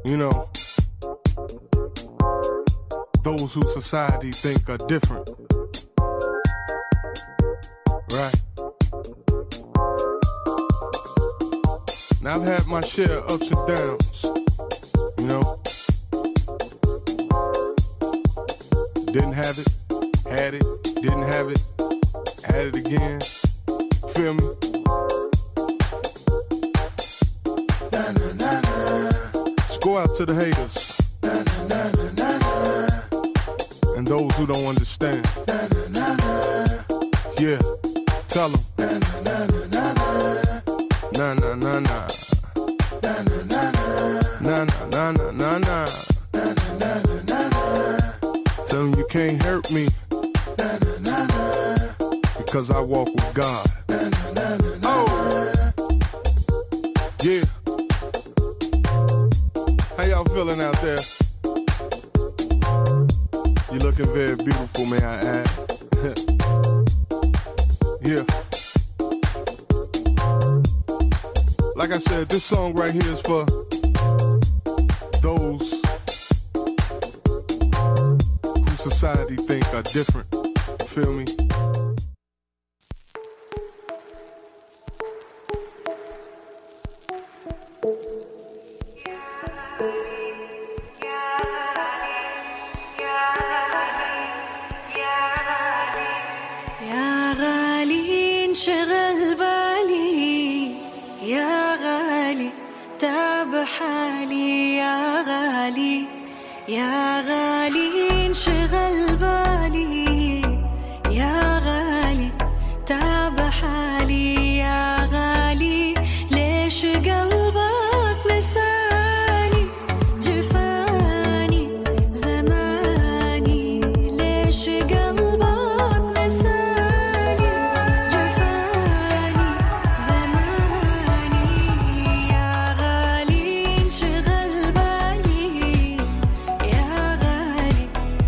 You know, those who society think are different. Right. Now I've had my share of ups and downs. You know, didn't have it, had it, didn't have it, had it again. Feel me? Let's go out to the haters. And those who don't understand. Yeah, tell them. Nah, nah, nah, nah. Nah, nah, nah, nah, nah, nah. Tell them you can't hurt me. Because I walk with God. Oh! Yeah. How y'all feeling out there? You looking very beautiful, may I add. yeah. Like I said, this song right here is for those who society think are different. Feel me? يا غالي انشغل بالي يا غالي تاب حالي يا غالي يا غالي انشغل بالي يا غالي تاب حالي يا غالي ليش قلبك نساني جفاني زماني ليش قلبك نساني جفاني زماني يا غالي انشغل بالي يا غالي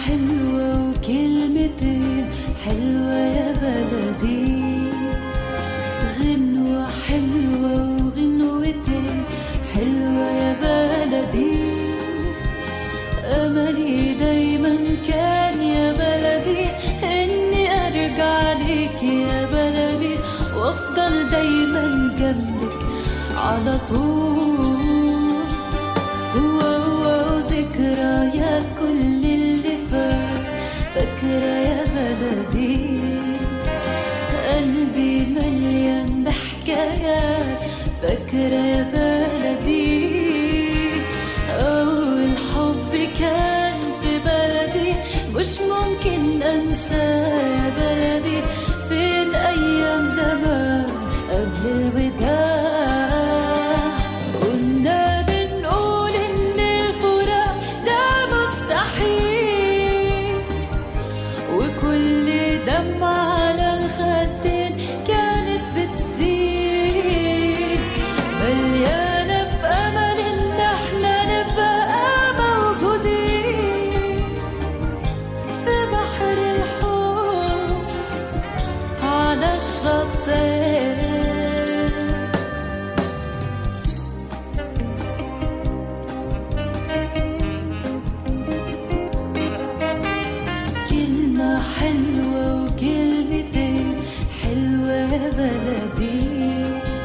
حلوة وكلمتين حلوة يا بلدي غنوة حلوة وغنوتين حلوة يا بلدي أملي دايما كان يا بلدي إني أرجع لك يا بلدي وأفضل دايما جنبك على طول هو هو ذكريات كل اللي فات فاكرة يا بلدي قلبي مليان بحكايات فاكرة يا بلدي أول حب كان في بلدي مش ممكن أنساه يا بلدي فين أيام زمان قبل الوداع كنا بنقول إن الفراق ده مستحيل وكل دمعة على الخدين كانت بتزيد مليانة في أمل إن احنا نبقى موجودين في بحر الحب على الشطين كلمة حلوة وكلمتين حلوة يا بلدي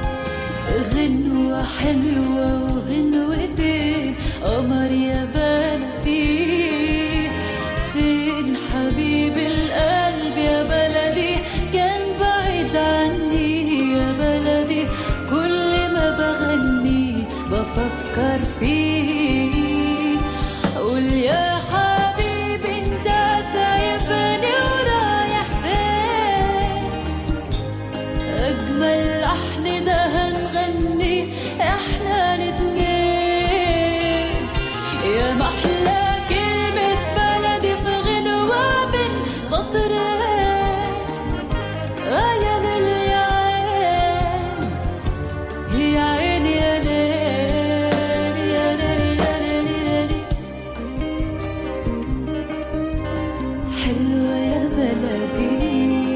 غنوة حلوة وغنوتين قمر يا بلدي فين حبيب القلب يا بلدي كان بعيد عني يا بلدي كل ما بغني بفكر فيه قول يا حبيبي انت سايبني ورايح فين أجمل لحن ده هنغني إحنا الاتنين يا محلى كلمة بلدي في غنوة بين سطرين آه يا ليل يا عين يا عين يا ليل يا ليل يا ليل يا ليل حلوة يا بلدي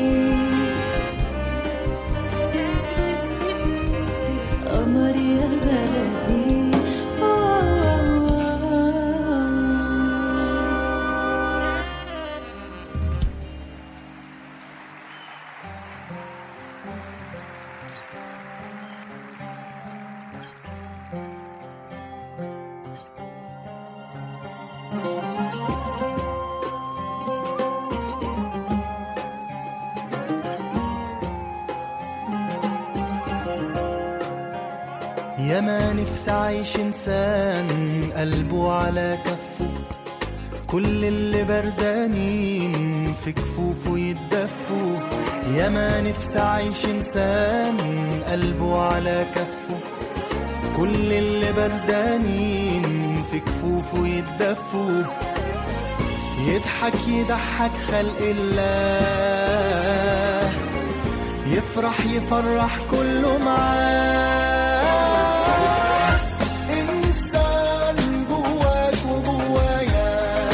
قمر يا بلدي يا ما نفسي عايش انسان قلبه على كفه كل اللي بردانين في كفوفه يتدفوا يا ما نفسي عايش انسان قلبه على كفه كل اللي بردانين في كفوفه يتدفوا يضحك يضحك خلق الله يفرح يفرح كله معاه إنسان جواك وجوايا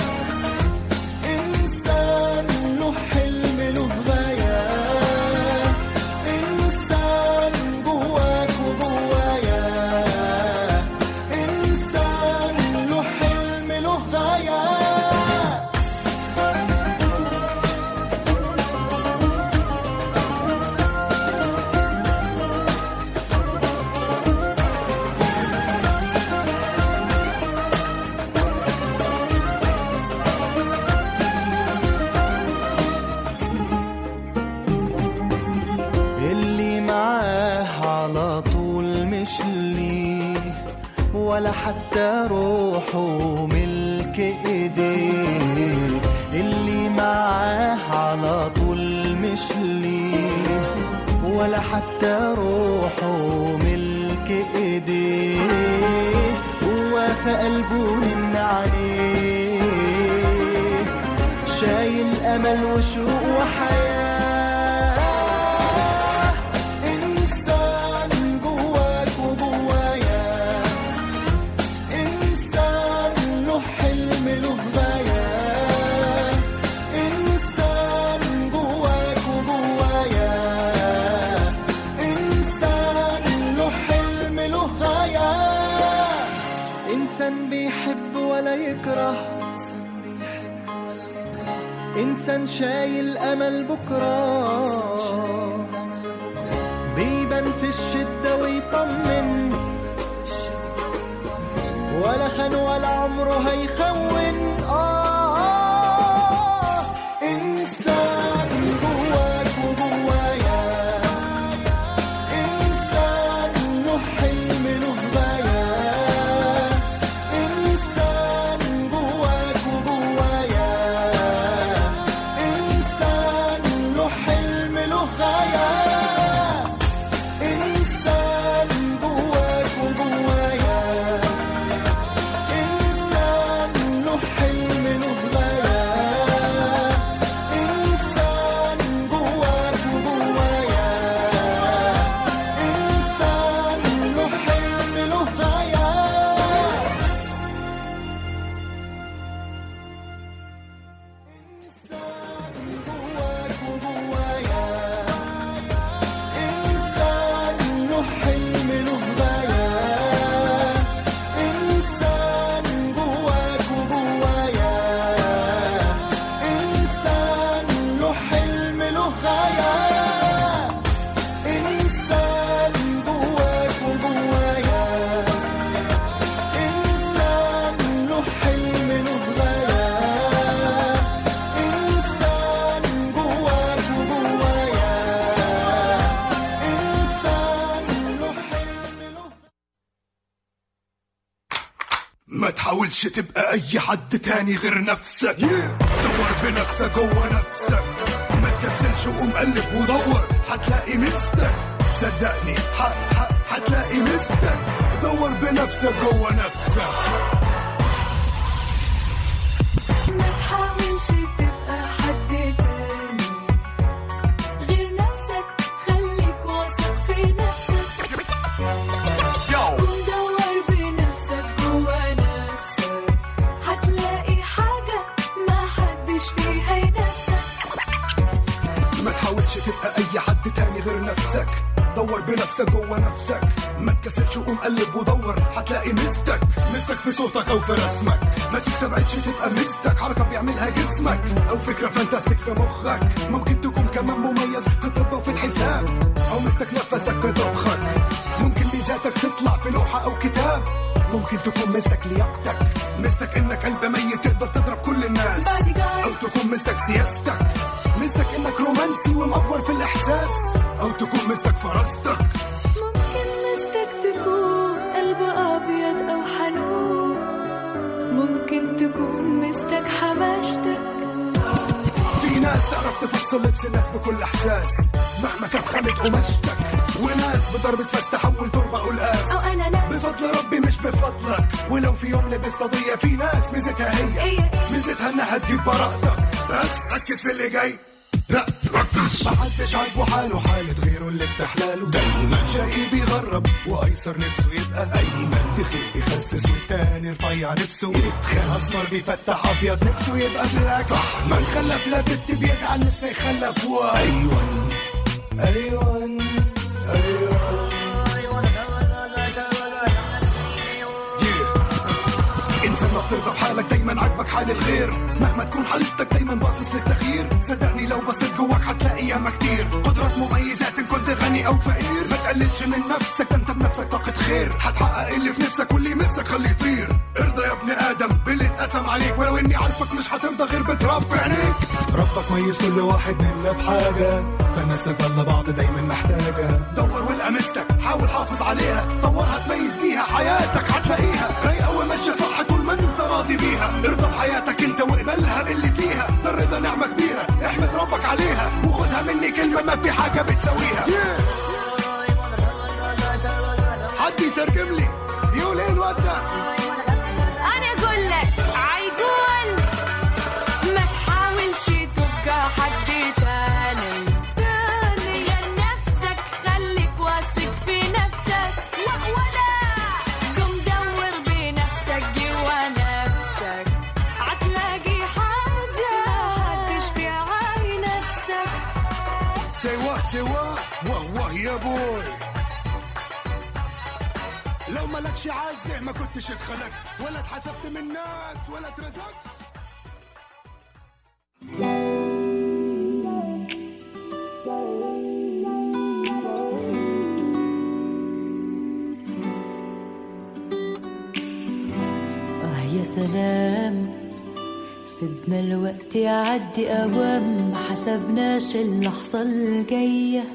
إنسان له حلم له غاية إنسان جواك وجوايا إنسان له حلم له غاية اللي معاه على طول مش ليه ولا حتى روحه ملك ايديه اللي معاه على طول مش ليه ولا حتى روحه ملك ايديه هو في قلبه من عليه شايل امل وشوق وحياه انسان جواك وجوايا انسان له حلم له غايه يكره إنسان شايل أمل بكرة بيبان في الشدة ويطمن ولا خان ولا عمره هيخون آه, آه إنسان جواك وجوايا إنسان له حلم له غاية إنسان جواك وجوايا إنسان له حلم له غاية إنسان جواك وجوايا إنسان له حلم له غاية إنسان جواك وجوايا إنسان له حلم له غاية إنسان جواك وجوايا إنسان له حلم له غاية إنسان جواك وجوايا إنسان له حلم له غاية إنسان جواك وجوايا إنسان له حلم له غاية إنسان جواك وجوايا إنسان له حلم له ما تحاولش تبقى اي حد تاني غير نفسك دور بنفسك جوه نفسك ما تكسلش وقوم قلب ودور هتلاقي مستك صدقني ح- ح- هتلاقي مستك دور بنفسك جوه نفسك ما تحاولش تبقى حد تاني غير نفسك خليك واثق في نفسك ودور بنفسك جوا نفسك هتلاقي حاجة ما حدش فيها ينافسك ما تحاولش تبقى اي حد تاني غير نفسك دور بنفسك جوه نفسك ما تكسلش وقوم قلب ودور هتلاقي مستك مستك في صوتك او في رسمك ما تستبعدش تبقى مستك حركه بيعملها جسمك او فكره فانتاستيك في مخك ممكن تكون كمان مميز في الطب وفي الحساب او مستك نفسك في طبخك ممكن ميزاتك تطلع في لوحه او كتاب ممكن تكون مستك لياقتك مستك انك قلب ميت تقدر تضرب كل الناس Bodyguard. او تكون مستك سياستك مستك انك رومانسي ومأفور في الاحساس او تكون مستك فراستك ممكن مستك تكون قلب أبيض أو حنون ممكن تكون مستك حماشتك في ناس تعرف تفصل لبس الناس بكل احساس مهما كانت خامة قماشتك وناس بضربة فاس تحول تربة قلقاس أو أنا ناس بفضل ربي مش بفضلك ولو في يوم لبست قضية في ناس ميزتها هي هي إيه؟ ميزتها انها تجيب براءتك بس ركز في اللي جاي لا ركز محدش عاجبه حاله حالة غيره اللي بتحلاله دايما شقي بيغرب وايسر نفسه يبقى ايمن تخيل بيخسس والتاني رفيع نفسه يتخان اسمر بيفتح ابيض نفسه يبقى بلاك صح من خلف لا بنت بيزعل نفسه يخلف وايوان ايوان ايوان Yeah. انسان ما بترضى بحالك دايما عاجبك حال الغير مهما تكون حالتك دايما باصص للتغيير صدقني لو بصيت جواك هتلاقي ياما كتير قدرات مميزات ان كنت غني او فقير ما تقللش من نفسك ده انت بنفسك طاقة خير هتحقق اللي في نفسك واللي يمسك خليه يطير ارضى يا ابن ادم باللي اتقسم عليك ولو اني عارفك مش هترضى غير بتراب في عينيك ربك ميز كل واحد منا بحاجة فالناس تفضل بعض دايما محتاجة دور والقى مستك حاول حافظ عليها طورها تميز بيها حياتك هتلاقيها رايقة وماشية صح طول ما انت راضي بيها ارضى بحياتك انت واقبلها باللي فيها ده الرضا نعمة كبيرة احمد ربك عليها وخدها مني كلمة ما في حاجة بتساويها حد يترجم لي يقول ايه الواد ده أنا أقول لك عيقول ما تحاولش تبقى حد تاني تاني غير نفسك خليك واثق في نفسك ولا قم دور بنفسك جوا نفسك هتلاقي حاجة هتشفي عاي نفسك سوا سوا واه واه يا بوي لو ملكش عزة ما كنتش اتخلقت ولا اتحسبت من الناس ولا اترزقت آه يا سلام سيبنا الوقت يعدي أوام ما حسبناش اللحظة الجاية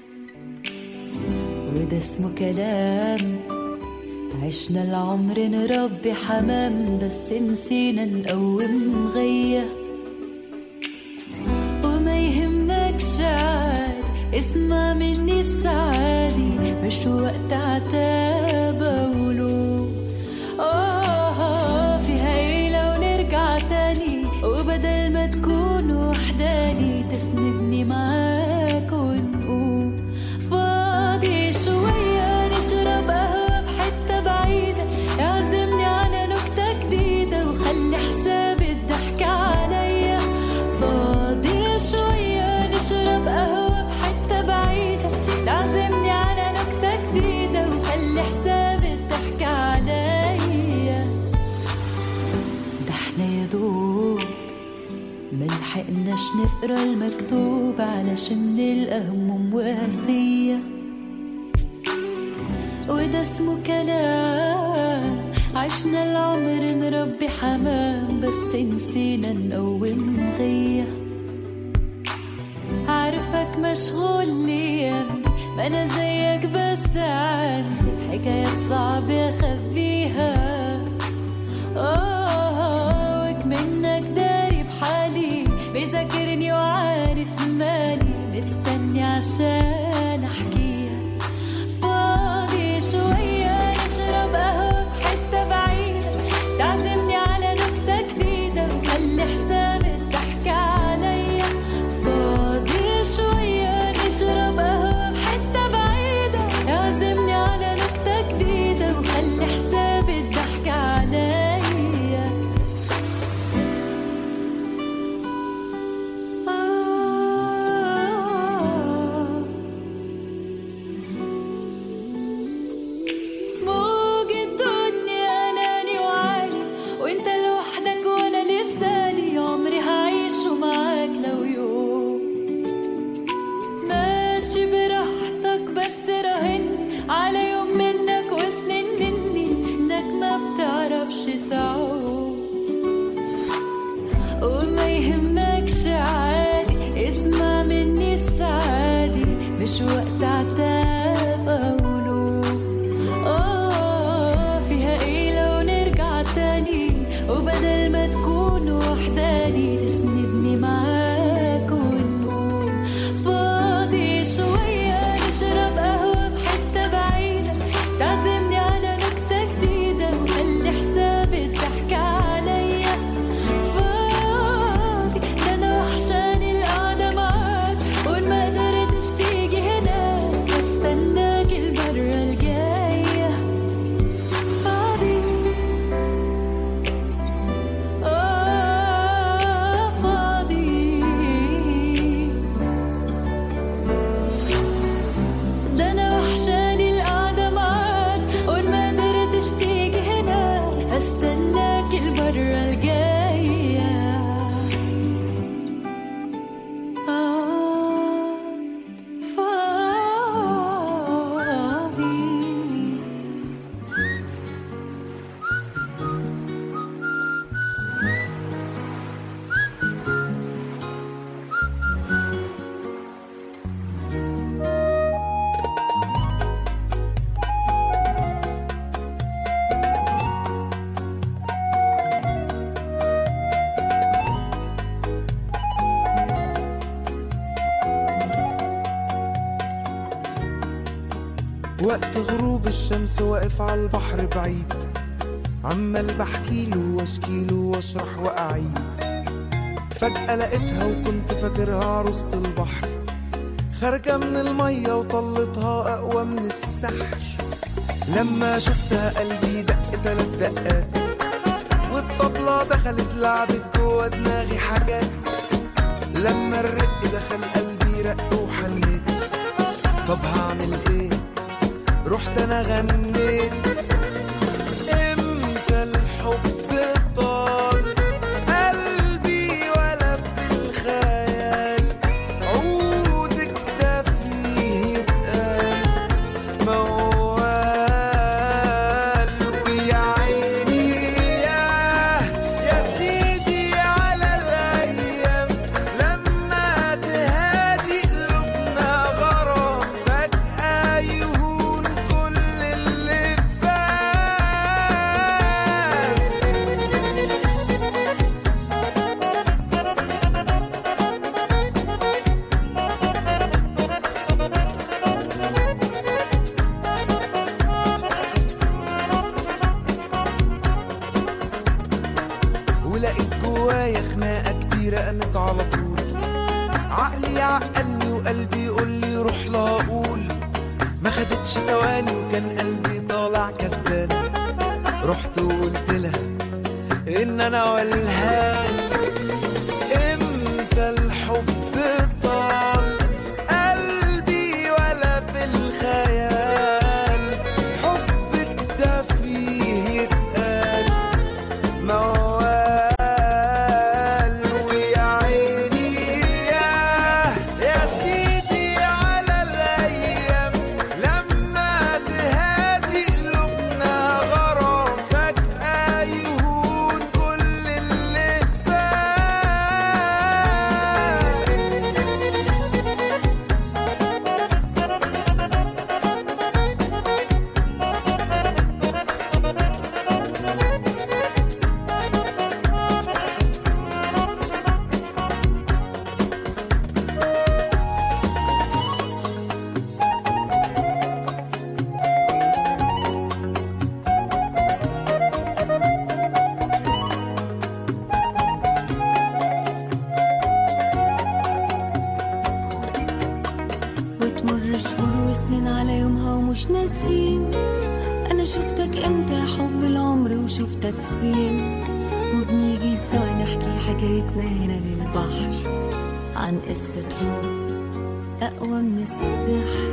وده اسمه كلام عشنا العمر نربي حمام بس نسينا نقوم غيه وما يهمكش عادي اسمع مني السعادي مش وقت عتاب ولوم آه فيها ايه لو نرجع تاني وبدل ما تكون وحداني تسندني معاك ونقوم فاضي شوية نشرب قهوة في حتة بعيدة اعزمني على نكتة جديدة وخلي حساب الضحك عليا فاضي شوية نشرب قهوة في حتة بعيدة تعزمني على نكتة جديدة وخلي حساب الضحك عليا ده احنا يا دوب ملحقناش نقرا المكتوب علشان نلقى هموم واسية وده اسمه كلام عشنا العمر نربي حمام بس نسينا نقوم غيه عارفك مشغول ليامي ما انا زيك بس عندي حكايات صعب اخبيها اه وك منك داري بحالي بيذاكرني وعارف مالي مستني عشان احكيها فاضي شوية نشرب قهوة في حتة بعيدة تعزمني على نكتة جديدة وخلي حساب الضحك عليا فاضي شوية نشرب قهوة في حتة بعيدة اعزمني على نكتة جديدة وخلي حساب الضحك عليا آه موج الدنيا اناني وعالي وانت لوحدك وانا لساني عمري هعيشه معاك لو يوم ماشي براحتك بس راهني على يوم منك وسنين مني انك ما بتعرفش تعوم وما يهمكش عادي اسمع مني السعادي مش وقت عتاب او لوم آه فيها ايه لو نرجع تاني وبدل ما تكون وحداني تسندني معاك ونقوم فاضي شوية نشرب قهوة في حتة بعيدة تعزمني على نكتة جديدة وخلي حساب الضحك عليا فاضي ده انا وحشاني القعدة معاك وان ما قدرتش تيجي هنا بستناك المرة الجاية فاضي آه فاضي ده انا وحشاني القعدة معاك وان ما قدرتش تيجي هنا هستناك المرة الجاية آه فاضي وقت غروب الشمس واقف على البحر بعيد عمال بحكيله واشكيله واشرح واعيد فجأة لقيتها وكنت فاكرها عروسة البحر خارجة من المية وطلتها أقوى من السحر لما شفتها قلبي دق تلات دقات والطبلة دخلت لعبت جوا دماغي حاجات لما الرق دخل قلبي رق وحنيت طب هعمل ايه رحت انا غنيت قلبي رقمت على طول عقلي يعقلني وقلبي يقول لي روح لا اقول ما خدتش ثواني وكان قلبي طالع كسبان رحت وقلت لها ان انا والهان امتى الحب طال قلبي ولا في الخيال حبك ده فيه يتقال موال ويا عيني ياه يا سيدي على الايام لما تهادي قلوبنا غرام فجأة يهون كل اللي فات وتمر شهور وسنين على يومها ومش ناسين انا شفتك امتى يا حب العمر وشفتك فين وبنيجي سوا نحكي حكايتنا هنا للبحر عن قصة حب أقوى من السحر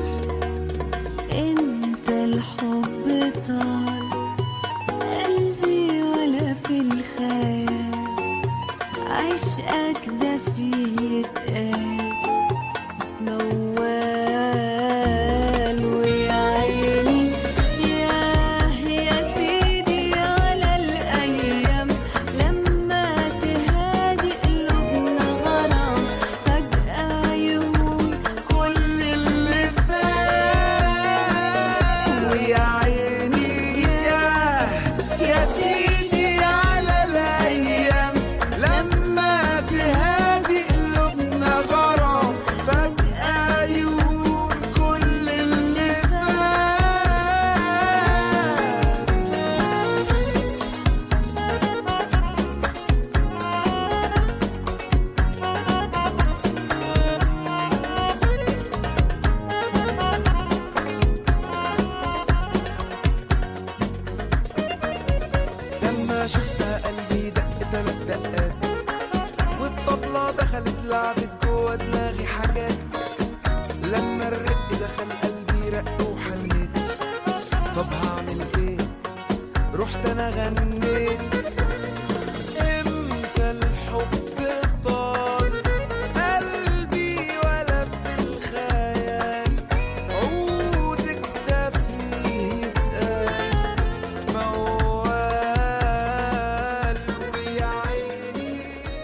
انت الحب طال قلبي ولا في الخيال عشقك ده فيه يتقال موال ويا عيني ياه يا سيدي على الأيام لما تهادي قلوبنا غرام فجأة يهون كل اللي فات ويا عيني ياه يا سيدي على الايام لما تهادي قلوبنا غرام فجأة يهون كل اللي فات لما شفتها قلبي دق تلات دقات والطبلة دخلت لعبت جوا دماغي حاجات لما الرق دخل قلبي رق وحنيت طب هعمل ايه رحت انا غنيت امتى الحب طال قلبي ولا في الخيال عودك ده فيه يتقال موال ويا عيني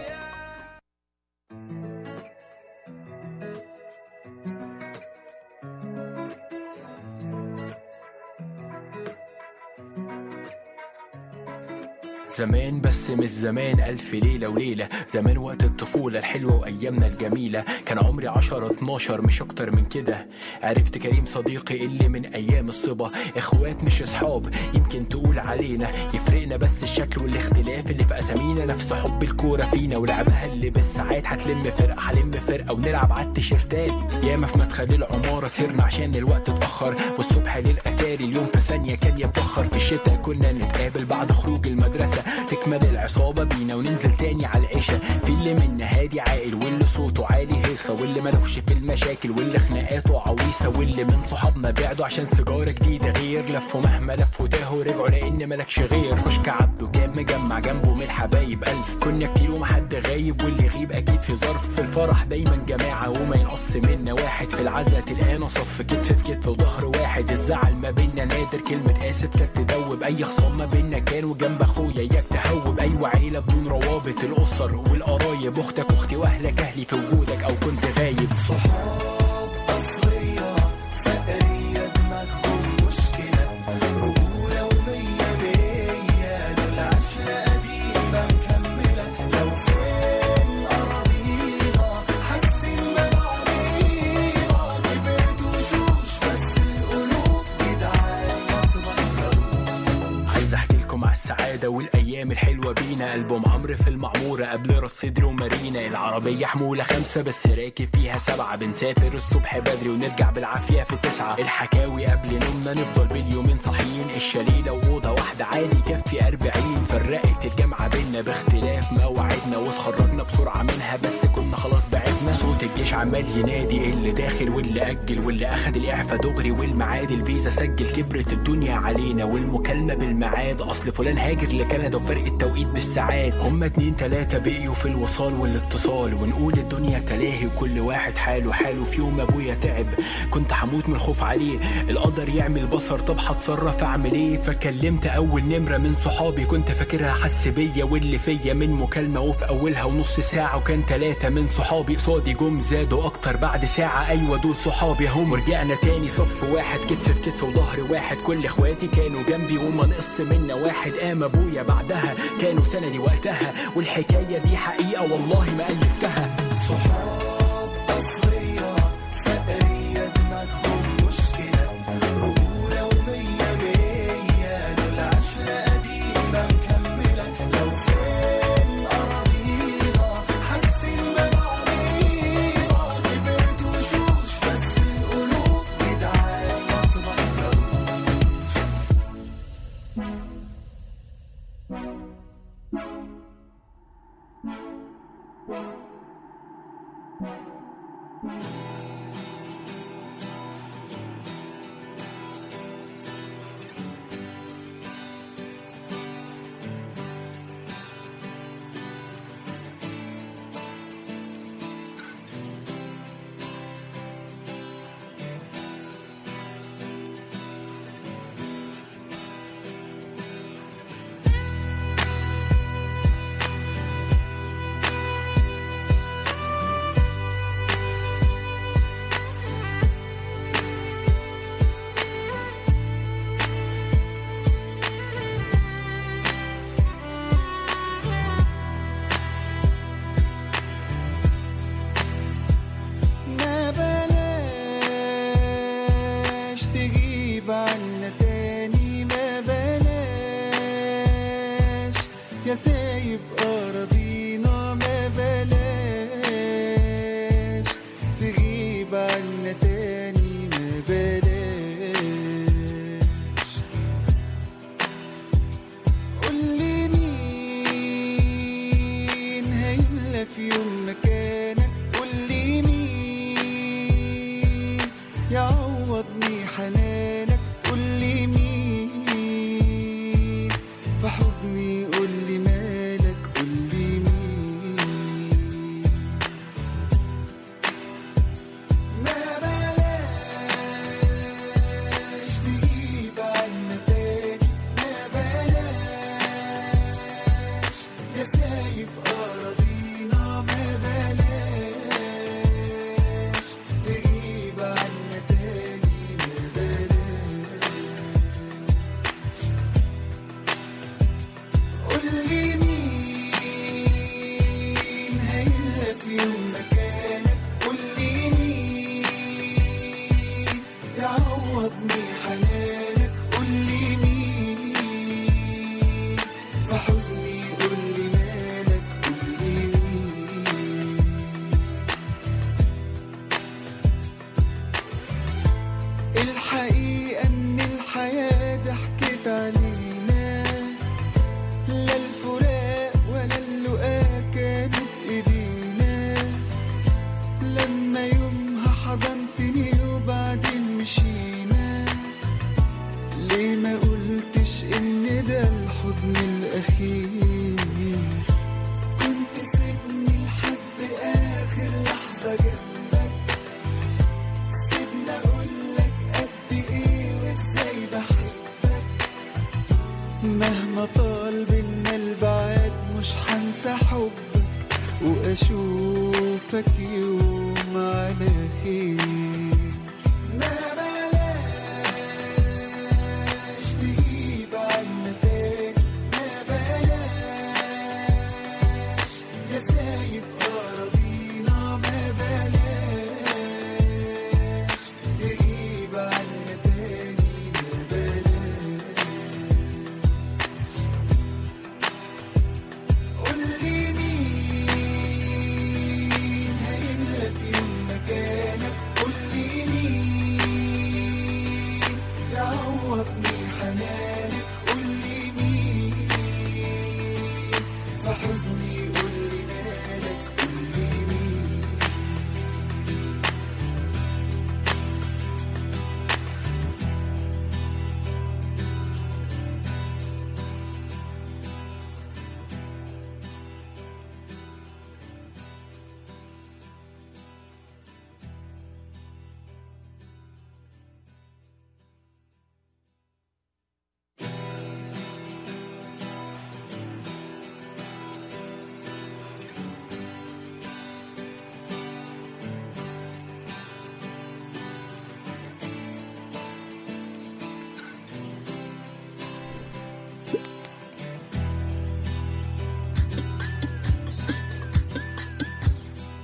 زمان بس مش زمان ألف ليلة وليلة زمان وقت الطفولة الحلوة وأيامنا الجميلة كان عمري عشرة اتناشر مش أكتر من كده عرفت كريم صديقي اللي من أيام الصبا إخوات مش أصحاب يمكن تقول علينا يفرقنا بس الشكل والاختلاف اللي في أسامينا نفس حب الكورة فينا ولعبها اللي بالساعات هتلم فرقة هلم فرقة ونلعب على التيشيرتات ياما في مدخل العمارة سهرنا عشان الوقت اتأخر والصبح للأتاري اليوم في ثانية كان يتبخر في الشتاء كنا نتقابل بعد خروج المدرسة تكمل العصابة بينا وننزل تاني على العشاء في اللي منا هادي عاقل واللي صوته عالي هيصة واللي ملوش في المشاكل واللي خناقاته عويصة واللي من صحابنا بعدوا عشان سيجارة جديدة غير لفوا مهما لفوا تاهوا رجعوا لأن ملكش غير كشك عبده جاب مجمع جنبه من الحبايب ألف كنا كتير ومحد غايب واللي يغيب أكيد في ظرف في الفرح دايما جماعة وما ينقص منا واحد في العزا تلقانا صف كتف في كتف وظهر واحد الزعل ما بينا نادر كلمة آسف كانت تدوب أي خصام ما بينا كان وجنب أخويا إياك تهوب أيوة عيلة بدون روابط الأسر والقرايب أختك أختي وأهلك أهلي في وجودك أو كنت غايب صحاب أصلية فقرية دماغهم مشكلة رجولة ومية مية دول عشرة قديمة مكملة لو فين أراضينا حاسين ببعضينا كبرت وشوش بس القلوب جدعان ما تغيروش عايز احكي لكم على السعاده والايام الحلوه بينا البوم عمرو في المعموره العمارة قبل راس صدري ومارينا العربية حمولة خمسة بس راكب فيها سبعة بنسافر الصبح بدري ونرجع بالعافية في تسعة الحكاوي قبل نومنا نفضل باليومين صاحيين الشاليه لو أوضة واحدة عادي يكفي أربعين فرقت الجامعة بينا باختلاف مواعيدنا واتخرجنا بسرعة منها بس كنا خلاص بعدنا صوت الجيش عمال ينادي اللي داخل واللي أجل واللي أخد الإعفاء دغري والميعاد الفيزا سجل كبرت الدنيا علينا والمكالمة بالميعاد أصل فلان هاجر لكندا وفرق التوقيت بالساعات هما اتنين تلاتة بقيوا في الوصال والاتصال ونقول الدنيا تلاهي وكل واحد حاله حاله في يوم أبويا تعب كنت هموت من الخوف عليه القدر يعمل بصر طب هتصرف أعمل إيه فكلمت أول نمرة من صحابي كنت فاكرها حس بيا واللي فيا من مكالمة وفي أولها ونص ساعة وكان تلاتة من صحابي قصادي جم زادوا أكتر بعد ساعة أيوة دول صحابي هم ورجعنا تاني صف واحد كتف في كتف وظهر واحد كل إخواتي كانوا جنبي وما نقص منا واحد قام أبويا بعدها كانوا سندي وقتها والحكاية دي حقيقة والله ما ألفتها صحاب أصلية فقرية دماغهم مشكلة رجولة ومية مية دول عشرة قديمة مكملة لو فين أراضينا حاسين ببعضينا كبرت وشوش بس القلوب جدعان ما تغيروش ما بلاش تجيب عنا تاني ما بلاش يا سايب أراضينا ما بلاش تغيب عنا تاني ما بلاش قولي مين هيملى في يوم مكانك قولي مين يعوضني حنانك قولي مين في حزني قولي مالك قولي مين ما بلاش تجيب عنا تاني ما بلاش يا سايب أراضينا ما بلاش تجيب عنا تاني ما بلاش قولي مين هيملى في يوم مكانك قولي مين يعوضني حنانك قولي مين في حزني قولي مالك قولي مين الحقيقة إن الحياة ضحكت علينا لا الفراق ولا اللقاء كانوا بإيدينا لما يومها حضنتني وبعدين مشينا ليه ما قلتش إن ده الحضن الأخير كنت سيبني لحد آخر لحظة جنبك سيبني أقولك قد إيه وإزاي بحبك مهما طال بينا البعاد مش هنسى حبك واشوفك يوم على خير ما بلاش تجيب عنا تاني ما بلاش يا سايب أراضينا ما بلاش تجيب عنا تاني ما بلاش قولي مين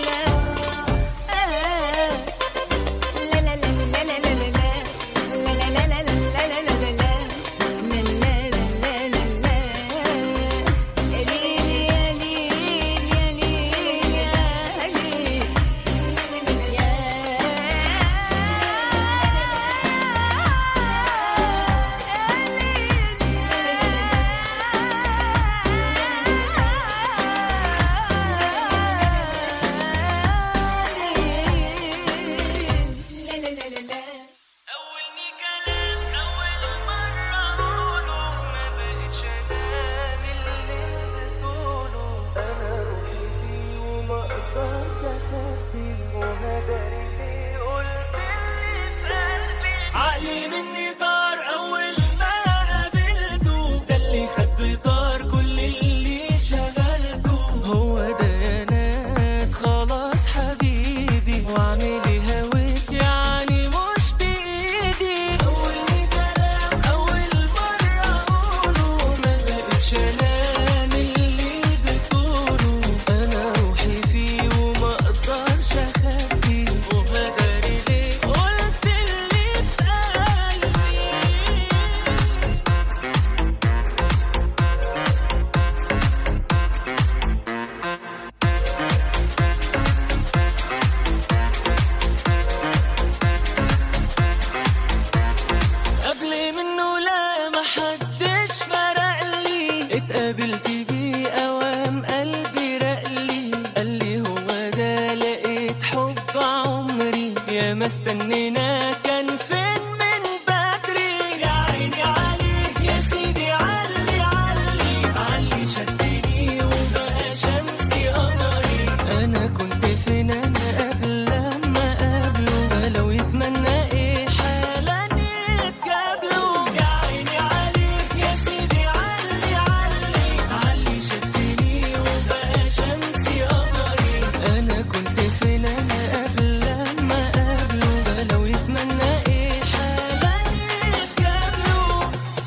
عقلي مني طار أول ما قابلته ده اللي خد بطار كل اللي شغلته هو ده يا ناس خلاص حبيبي واعملي هويت يعني مش بإيدي أول كلام أول مرة أقوله ما بقتش أنام اللي بتقوله أنا روحي فيه وما أقدرش أخبيه وهداري ليه قلت اللي في قلبي قبل منه لا محدش فرق لي اتقابلت بيه اوام قلبي رقلي قال لي هو ده لقيت حب عمري يا ما استنينا كان فين من بدري يا عيني عليه يا سيدي علي علي علي شدني وبقى شمسي قمري انا كنت فين انا قبل لما قابله لو يتمنى ايه حالا يتقابلوا يا عيني عليك يا سيدي علي علي علي شدني وبقى شمسي قمري انا كنت فين انا قبل لما قابله لو يتمنى ايه حالا يتقابلوا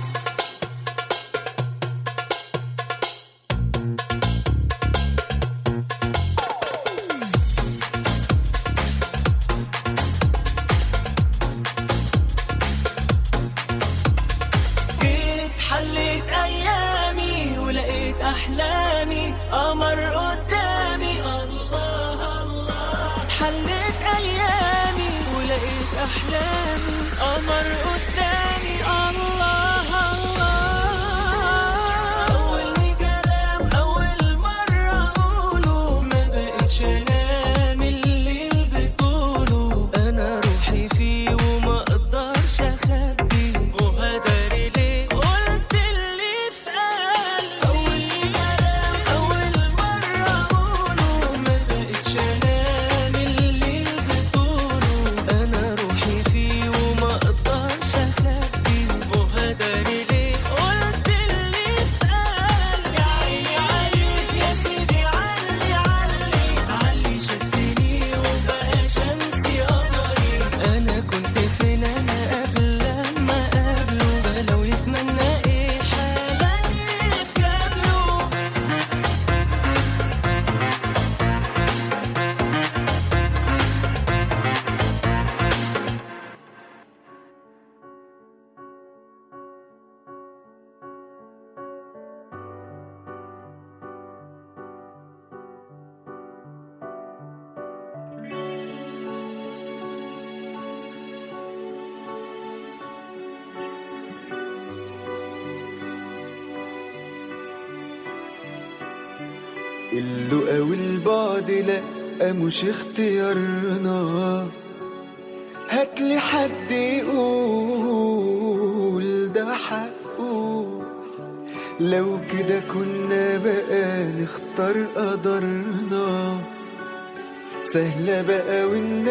جيت حليت ايامي ولقيت احلامي قمر قدامي الله الله حليت ايامي ولقيت احلامي قمر قدامي الله الله اول كلام اول مره اقوله ما بقتش انام اللي بتقوله انا روحي فيه وما اقدرش اخبيه وهداري ليه قلت اللي في قلبي اول كلام اول مره اقوله ما بقتش انام اللي بتقوله انا روحي فيه وما اقدرش اخبيه وهداري ليه قلت اللي في قلبي يا عيني عليك يا سيدي علي علي علي شدني وبقى شمسي قمري انا كنت فين انا قبل لما قابله لو يتمنى ايه حالا يتقابلوا اللقا والبعد لا مش اختيارنا هاتلي حد يقول ده حقه لو كده كنا بقى نختار قدرنا سهلة بقى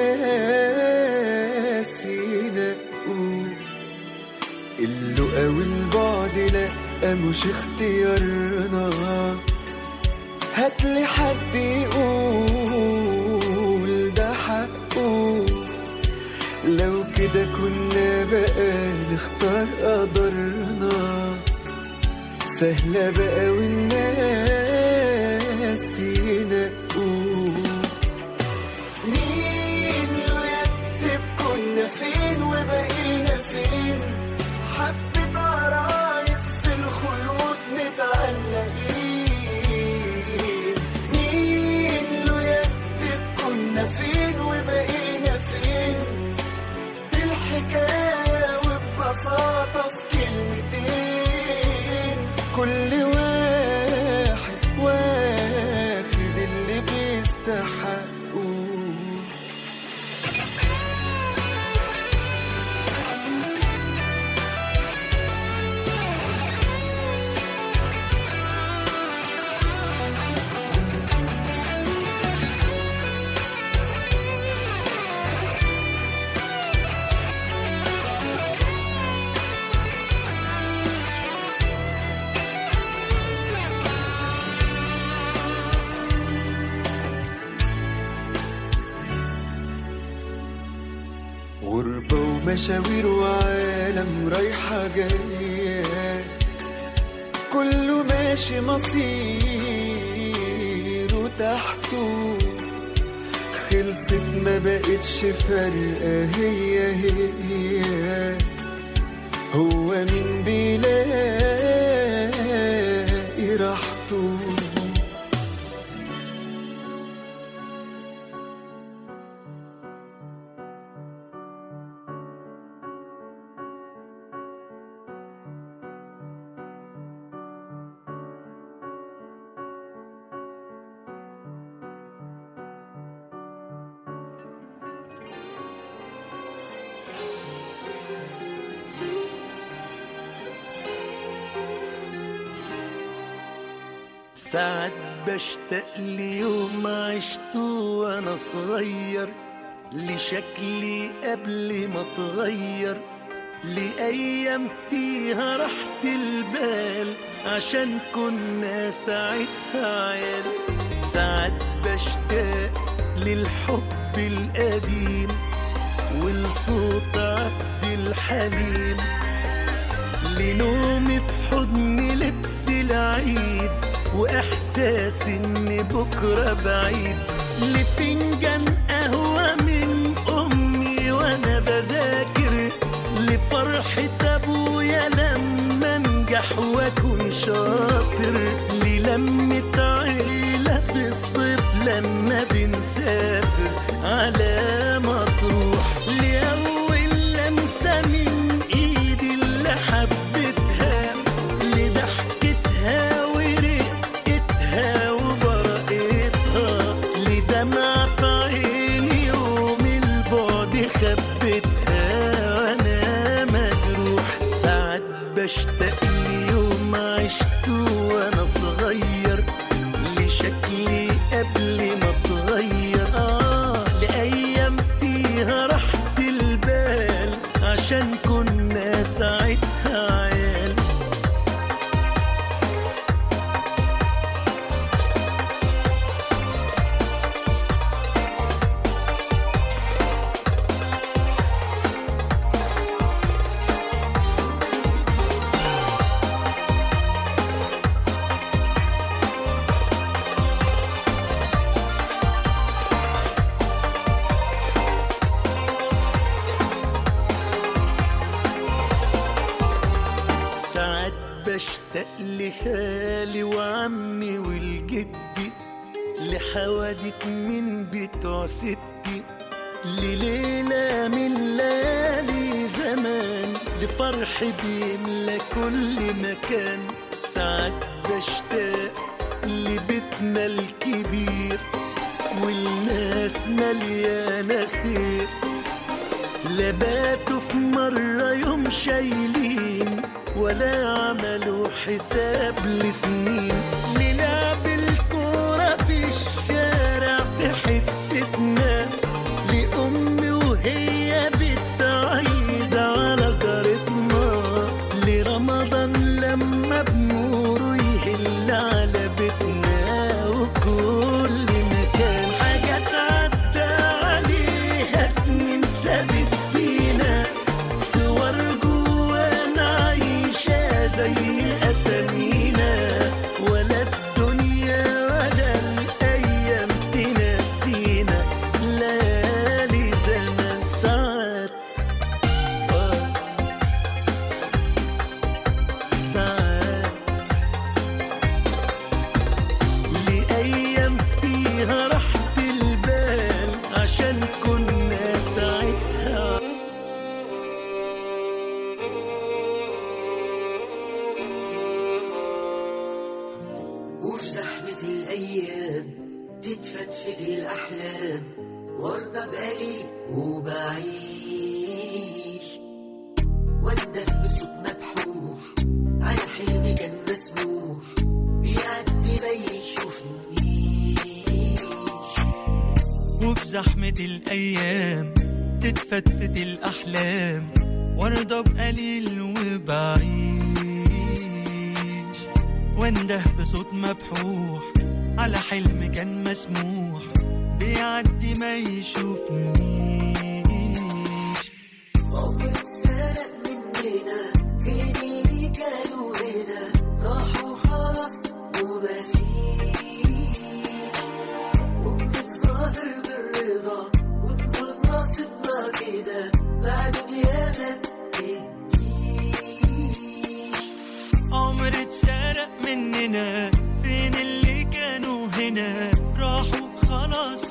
والناس ينقوا اللقا والبعد لا مش اختيارنا هاتلي حد يقول ده حقه لو كده كده كنا بقى نختار قدرنا سهلة بقى والناس ينقوا مين لو يكتب كنا فين وبقينا فين حبة عرايس في الخيوط متعلقين مين لو يكتب كنا فين وبقينا فين دي الحكاية وببساطة في كلمتين كل واحد واخد اللي بيستحقه غربة ومشاوير وعالم رايحة جاية كله ماشي مصيره تحته خلصت ما بقتش فارقة هي هي هو مين بيلاقي راحته ساعات بشتاق ليوم عشته وانا صغير لشكلي قبل ما اتغير لأيام فيها راحة البال عشان كنا ساعتها عيال ساعات بشتاق للحب القديم ولصوت عبد الحليم لنومي في حضن لبس العيد واحساس ان بكره بعيد لفنجان قهوه من امي وانا بذاكر لفرحه ابويا لما انجح واكون شاطر للمه عيله في الصيف لما بنسافر على مطروح لاول لمسه من ايدي اللي حبيتها لضحكتها ورقتها وبرقتها لدمع في عيني يوم البعد خبتها وانا مجروح ساعات بشتاق ليوم عشته وانا صغير لشكلي قبل ما اتغير اه لايام فيها راحة البال عشان كنا ساعتها عيال ساعات بشتاق لخالي وعمي والجدي لحوادث من بتوع ستي لليلة من ليالي زمان لفرح بيملى كل مكان ساعات بشتاق لبيتنا الكبير والناس مليانة خير لباتوا في مرة يوم شايلين ولا عملوا حساب لسنين نلعب الكورة في الشارع في حتتنا لأمي وهي بتعيد على جارتنا لرمضان لما بنوره يهل على بيتنا وكل مكان حاجات عدى عليها سنين سابت فينا الأيام تتفتفت الأحلام وارضى بقليل وبعيش وانده بصوت مبحوح على حلم كان مسموح بيعدي ما يشوفنيش وفي زحمة الأيام تتفتفت الأحلام وارضى بقليل وبعيش وانده بصوت مبحوح على حلم كان مسموح بيعدي ما يشوفنيش عمري اتسرق مننا فين اللي كانوا هنا راحوا خلاص ومفيش وبنتظاهر بالرضا ونقول ناصبنا كده بعد الياما عمر اتسرق مننا فين اللي كانوا هنا راحوا خلاص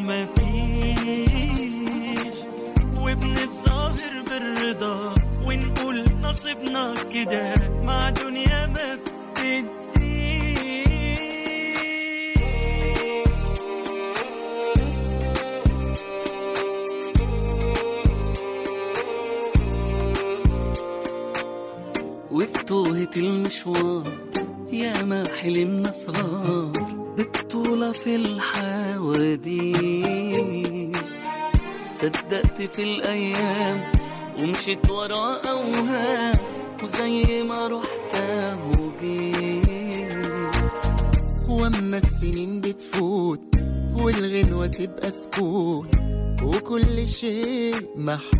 ومفيش وبنتظاهر بالرضا ونقول نصيبنا كده مع دنيا ما بتديش وفي توهة المشوار يا ما حلمنا صغار ببطولة في الحواديت صدقت في الأيام ومشيت ورا أوهام وزي ما رحت وجيت واما السنين بتفوت والغنوة تبقى سكوت وكل شيء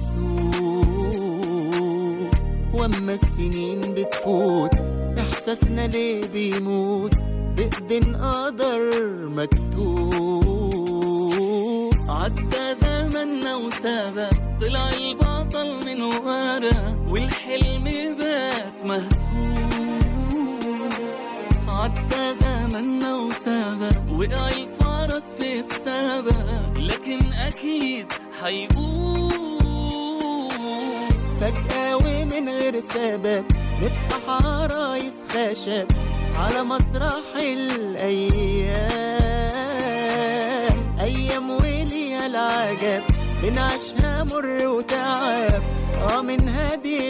محسوب واما السنين بتفوت احساسنا ليه بيموت بإيدين قدر مكتوب عدى زمننا وسابق طلع البطل من ورا والحلم بات مهزوم عدى زمننا وسابق وقع الفرس في السابق لكن أكيد حيقوم فجأة ومن غير سبب نصبح عرايس خشب على مسرح الأيام أيام وليها العجب بنعيشها مر وتعب اه من هذه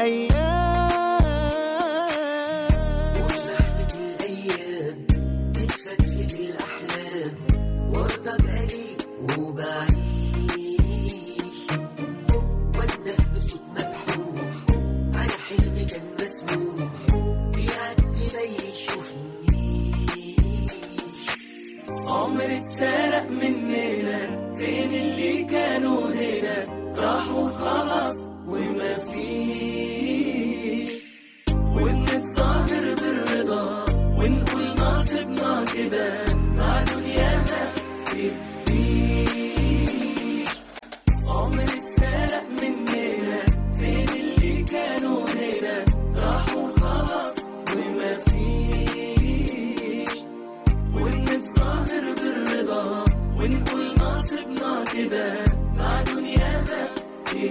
الأيام وزحمة الأيام تتفتفت الأحلام وارضى بقليل وبعيش وانده بصوت مبحوح على حلم كان مسموح بيعدي ما يشوفنيش عمر اتسرق مننا فين اللي كانوا هنا راحوا خلاص وما فيش وبنتظاهر بالرضا ونقول ناصبنا كده مع دنيانا بتديش عمر اتسرق مننا فين اللي كانوا هنا راحوا خلاص وما فيش وبنتظاهر بالرضا ونقول ناصبنا كده مع دنيانا تديش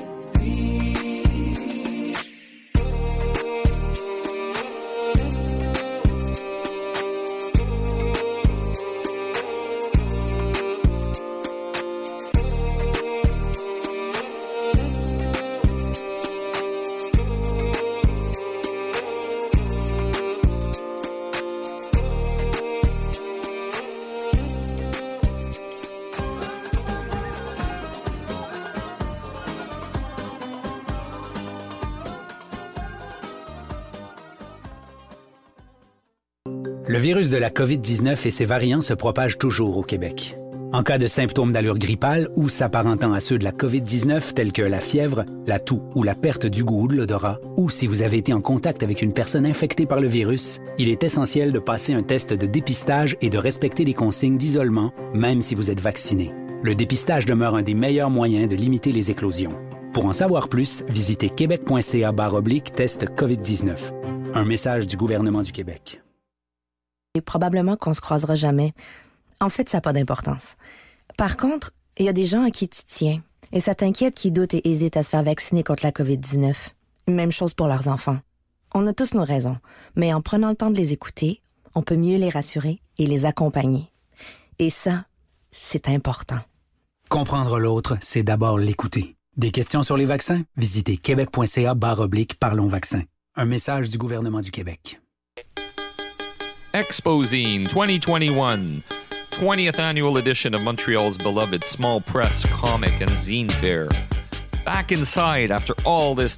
Le virus de la COVID-19 et ses variants se propagent toujours au Québec. En cas de symptômes d'allure grippale ou s'apparentant à ceux de la COVID-19 tels que la fièvre, la toux ou la perte du goût ou de l'odorat, ou si vous avez été en contact avec une personne infectée par le virus, il est essentiel de passer un test de dépistage et de respecter les consignes d'isolement, même si vous êtes vacciné. Le dépistage demeure un des meilleurs moyens de limiter les éclosions. Pour en savoir plus, visitez québec.ca oblique test COVID-19. Un message du gouvernement du Québec. Et probablement qu'on se croisera jamais. En fait, ça n'a pas d'importance. Par contre, il y a des gens à qui tu tiens. Et ça t'inquiète qui doutent et hésitent à se faire vacciner contre la COVID-19. Même chose pour leurs enfants. On a tous nos raisons, mais en prenant le temps de les écouter, on peut mieux les rassurer et les accompagner. Et ça, c'est important. Comprendre l'autre, c'est d'abord l'écouter. Des questions sur les vaccins? Visitez québec.ca barre oblique Parlons vaccins. Un message du gouvernement du Québec. Exposine 2021, 20th annual edition of Montreal's beloved small press comic and zine fair. Back inside after all this